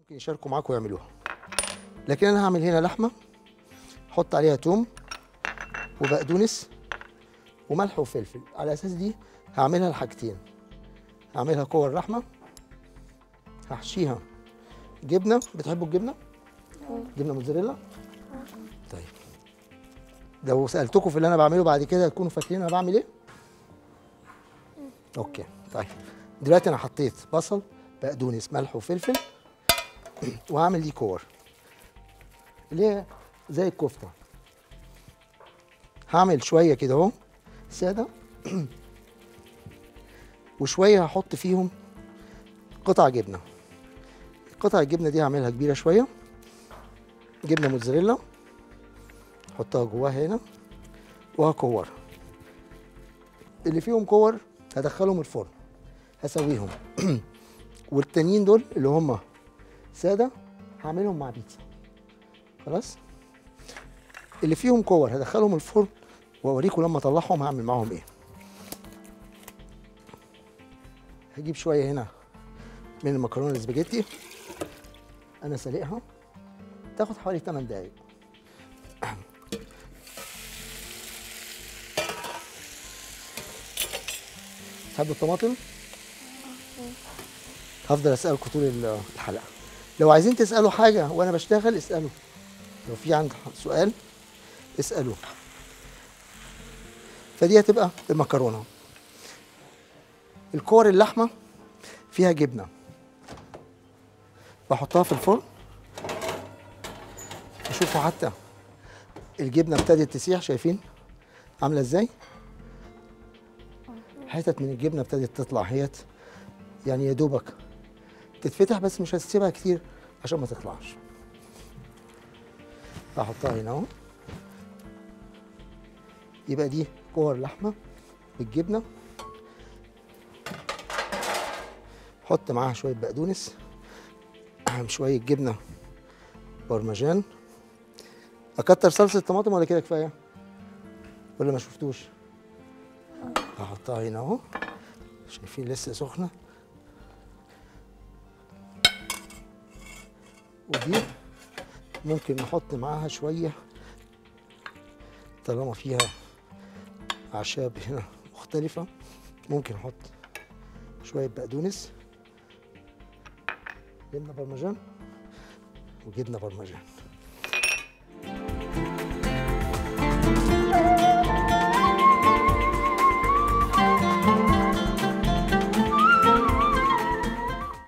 ممكن يشاركوا معاكم ويعملوها لكن انا هعمل هنا لحمه احط عليها توم وبقدونس وملح وفلفل على اساس دي هعملها لحاجتين هعملها كور لحمه هحشيها جبنه بتحبوا الجبنه جبنه موتزاريلا طيب لو سالتكم في اللي انا بعمله بعد كده تكونوا فاكرين انا بعمل ايه اوكي طيب دلوقتي انا حطيت بصل بقدونس ملح وفلفل وهعمل دي كور اللي هي زي الكفته هعمل شويه كده اهو ساده وشويه هحط فيهم قطع جبنه قطع الجبنه دي هعملها كبيره شويه جبنه موتزاريلا احطها جواها هنا وهكورها اللي فيهم كور هدخلهم الفرن هسويهم والتانيين دول اللي هم ساده هعملهم مع بيتزا خلاص اللي فيهم كور هدخلهم الفرن واوريكم لما اطلعهم هعمل معاهم ايه هجيب شويه هنا من المكرونه الاسباجيتي انا سالقها تاخد حوالي 8 دقايق تحبوا الطماطم هفضل اسالكم طول ال- الحلقه لو عايزين تسالوا حاجه وانا بشتغل اسالوا لو في عندك سؤال اسالوه فدي هتبقى المكرونه الكور اللحمه فيها جبنه بحطها في الفرن شوفوا حتى الجبنه ابتدت تسيح شايفين عامله ازاي حتت من الجبنه ابتدت تطلع هيت يعني يا دوبك تتفتح بس مش هتسيبها كتير عشان ما تطلعش هحطها هنا اهو يبقى دي كور لحمه بالجبنه حط معاها شويه بقدونس شويه جبنه برمجان اكتر صلصه طماطم ولا كده كفايه ولا ما شفتوش هحطها هنا اهو شايفين لسه سخنه ودي ممكن نحط معاها شويه طالما فيها اعشاب هنا مختلفه ممكن نحط شويه بقدونس جبنه برمجان وجبنه برمجان